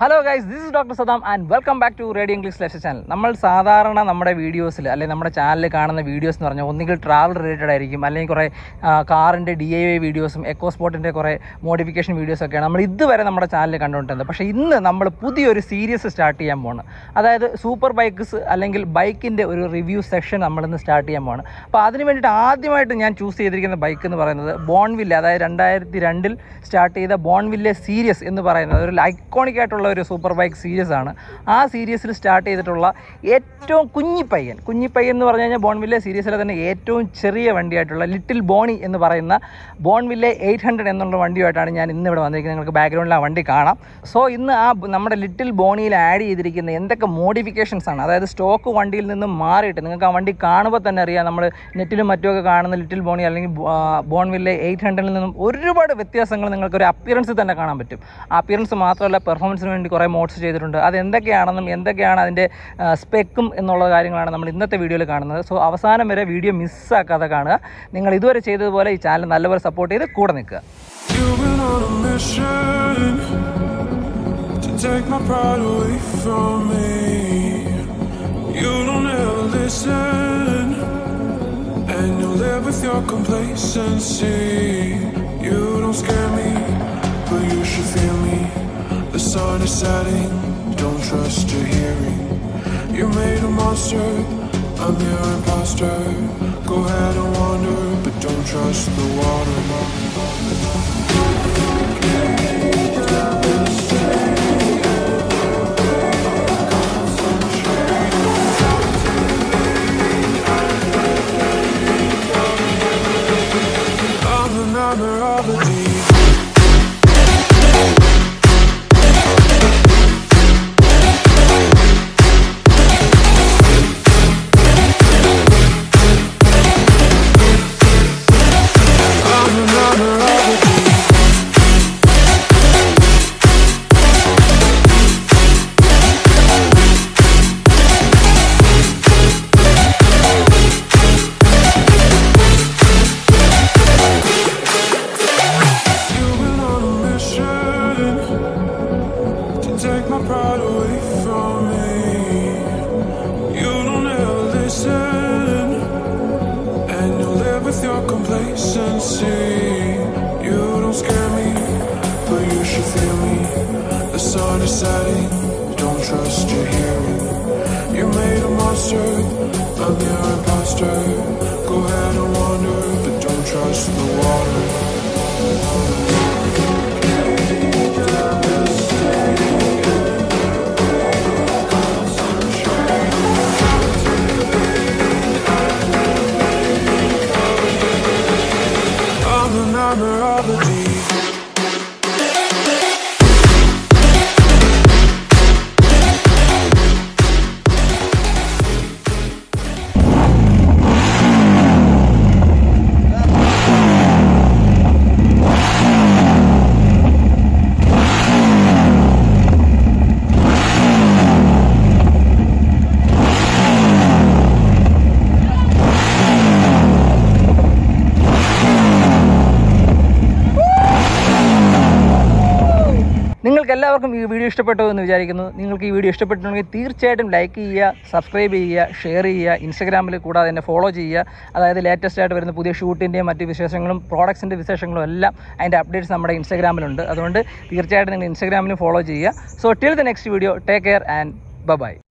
Hello guys this is doctor Saddam and welcome back to radio English lecture channel നമ്മൾ സാധാരണ നമ്മുടെ വീഡിയോസിൽ അല്ലെങ്കിൽ നമ്മുടെ ചാനലിൽ കാണുന്ന വീഡിയോസ് എന്ന് പറഞ്ഞാൽ ഒന്നുകിൽ ട്രാവൽ റിലേറ്റഡ് ആയിരിക്കും അല്ലെങ്കിൽ കുറേ കാറിൻ്റെ ഡി ഐ വൈ വീഡിയോസും എക്കോ സ്പോർട്ടിൻ്റെ കുറേ മോഡിഫിക്കേഷൻ വീഡിയോസൊക്കെയാണ് നമ്മൾ ഇതുവരെ നമ്മുടെ ചാനലിൽ കണ്ടുകൊണ്ടിരുന്നത് പക്ഷേ ഇന്ന് നമ്മൾ പുതിയൊരു സീരീസ് സ്റ്റാർട്ട് ചെയ്യാൻ പോവാണ് അതായത് സൂപ്പർ ബൈക്ക്സ് അല്ലെങ്കിൽ ബൈക്കിൻ്റെ ഒരു റിവ്യൂ സെക്ഷൻ നമ്മളിന്ന് സ്റ്റാർട്ട് ചെയ്യാൻ പോവാണ് അപ്പോൾ അതിന് വേണ്ടിയിട്ട് ആദ്യമായിട്ട് ഞാൻ ചൂസ് ചെയ്തിരിക്കുന്ന ബൈക്ക് എന്ന് പറയുന്നത് ബോൺവില്ല അതായത് രണ്ടായിരത്തി രണ്ടിൽ സ്റ്റാർട്ട് ചെയ്ത ബോൺവില്ലെ സീരീസ് എന്ന് പറയുന്നത് ഒരു ഐക്കോണിക് ആയിട്ടുള്ള ഒരു സൂപ്പർ ബൈക്ക് സീരീസ് ആണ് ആ സീരീസിൽ സ്റ്റാർട്ട് ചെയ്തിട്ടുള്ള ഏറ്റവും കുഞ്ഞിപ്പയ്യൻ കുഞ്ഞിപ്പയ്യൻ എന്ന് പറഞ്ഞു കഴിഞ്ഞാൽ ബോൺവില്ലെ സീരീസിലെ തന്നെ ഏറ്റവും ചെറിയ വണ്ടിയായിട്ടുള്ള ലിറ്റിൽ ബോണി എന്ന് പറയുന്ന ബോൺവില്ലെ എയ്റ്റ് ഹൺഡ്രഡ് എന്നുള്ള വണ്ടിയുമായിട്ടാണ് ഞാൻ ഇന്ന് ഇവിടെ വന്നിരിക്കുന്നത് നിങ്ങൾക്ക് ബാക്ക്ഗ്രൗണ്ടിൽ ആ വണ്ടി കാണാം സോ ഇന്ന് ആ ബ- നമ്മുടെ ലിറ്റിൽ ബോണിയിൽ ആഡ് ചെയ്തിരിക്കുന്ന എന്തൊക്കെ മോഡിഫിക്കേഷൻസ് ആണ് അതായത് സ്റ്റോക്ക് വണ്ടിയിൽ നിന്നും മാറിയിട്ട് നിങ്ങൾക്ക് ആ വണ്ടി കാണുമ്പോൾ തന്നെ അറിയാം നമ്മൾ നെറ്റിലും മറ്റുമൊക്കെ കാണുന്ന ലിറ്റിൽ ബോണി അല്ലെങ്കിൽ ബോൺവില്ലെ എയ്റ്റ് ഹൺഡ്രഡിൽ നിന്നും ഒരുപാട് വ്യത്യാസങ്ങൾ നിങ്ങൾക്ക് ഒരു അപ്പിയറൻസ് തന്നെ കാണാൻ പറ്റും ആ അപ്പിയറൻസ് മാത്രമല്ല പെർഫോമൻസിന് വേണ്ടി കുറേ മോഡ്സ് ചെയ്തിട്ടുണ്ട് അത് എന്തൊക്കെയാണെന്നും എന്തൊക്കെയാണ് അതിൻ്റെ സ്പെക്കും എന്നുള്ള കാര്യങ്ങളാണ് നമ്മൾ ഇന്നത്തെ വീഡിയോയിൽ കാണുന്നത് സോ അവസാനം വരെ വീഡിയോ മിസ്സാക്കാതെ കാണുക നിങ്ങൾ ഇതുവരെ ചെയ്തതുപോലെ ഈ ചാനൽ നല്ലപോലെ സപ്പോർട്ട് ചെയ്ത് കൂടെ നിൽക്കുക You've been on a mission to take my pride away from me. You don't ever listen, and you live with your complacency. You don't scare me, but you should fear me. The sun is setting, don't trust your hearing. You made a monster, I'm your imposter. Go ahead and wander, but don't trust the water. I'm the nightmare of the deep. I'm the nightmare of the deep. You've been on a mission to take my pride away from me. You don't ever listen, and you live with your complacency. You don't scare me, but you should fear me. The sun is setting, don't trust your hearing. You made a monster, I'm your imposter. Go ahead and wander, but don't trust the water. I'm the nightmare of the deep. നിങ്ങൾക്ക് എല്ലാവർക്കും ഈ video ഇഷ്ടപ്പെട്ടു എന്ന് വിചാരിക്കുന്നു നിങ്ങൾക്ക് ഈ video ഇഷ്ടപ്പെട്ടിട്ടുണ്ടെങ്കിൽ തീർച്ചയായിട്ടും ലൈക്ക് ചെയ്യുക സബ്സ്ക്രൈബ് ചെയ്യുക ഷെയർ ചെയ്യുക ഇൻസ്റ്റാഗ്രാമിൽ കൂടാതെ എന്നെ ഫോളോ ചെയ്യുക അതായത് ലേറ്റസ്റ്റ് ആയിട്ട് വരുന്ന പുതിയ ഷൂട്ടിൻ്റെയും മറ്റ് വിശേഷങ്ങളും പ്രോഡക്ട്സിൻ്റെ വിശേഷങ്ങളും എല്ലാം അതിൻ്റെ അപ്ഡേറ്റ്സ് നമ്മുടെ ഇൻസ്റ്റാഗ്രാമിലുണ്ട് അതുകൊണ്ട് തീർച്ചയായിട്ടും നിങ്ങൾ ഇൻസ്റ്റാഗ്രാമിലും ഫോളോ ചെയ്യുക so till the next video take care and by